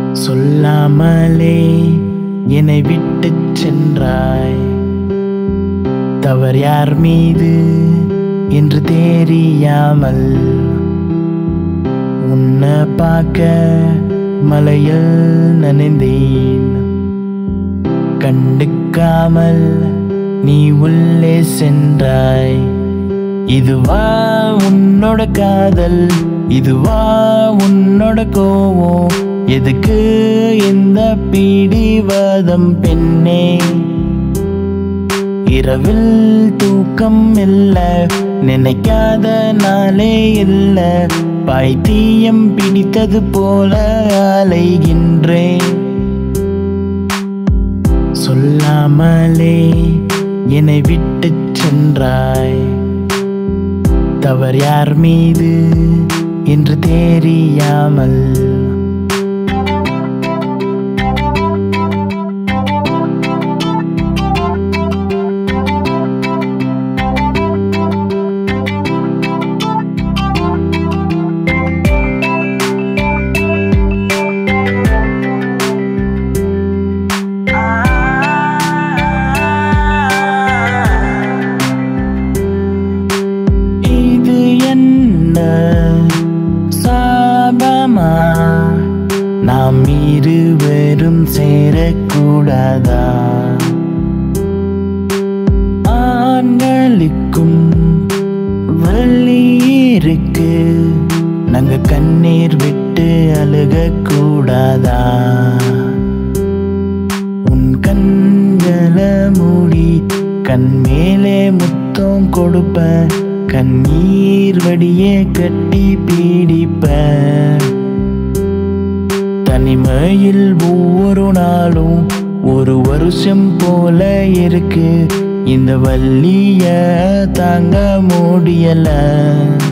சொல்லாமலே என்னை விட்டுச் சென்றாய் தவறு யார் மீது என்று தெரியாமல் உன்னை பார்க்க மலையில் நனைந்தேன் கண்டுக்காமல் நீ உள்ளே சென்றாய் இதுவா உன்னோட காதல் இதுவா உன்னோட கோவம் எதுக்கு இந்த பிடிவாதம் பெண்ணே இரவில் தூக்கம் இல்ல நினைக்காத நாளே இல்ல பைத்தியம் பிடித்தது போல அலைகின்றேன் சொல்லாமலே என்னை விட்டுச் சென்றாய் தவறு யார் மீது என்று தெரியாமல் இது என்ன சாபமா நாம் இருவரும் சேரக்கூடாதா ஆண்களுக்கும் வலி இருக்கு நாங்க கண்ணீர் விட்டு அழுகக்கூடாதா உன் கண்கள மூடி கண் மேலே முத்தம் கொடுப்ப கண்ணீர் வடியே கட்டி பீடிப்ப தனிமையில் ஒவ்வொரு நாளும் ஒரு வருஷம் போல இருக்கு இந்த வள்ளிய தாங்க முடியல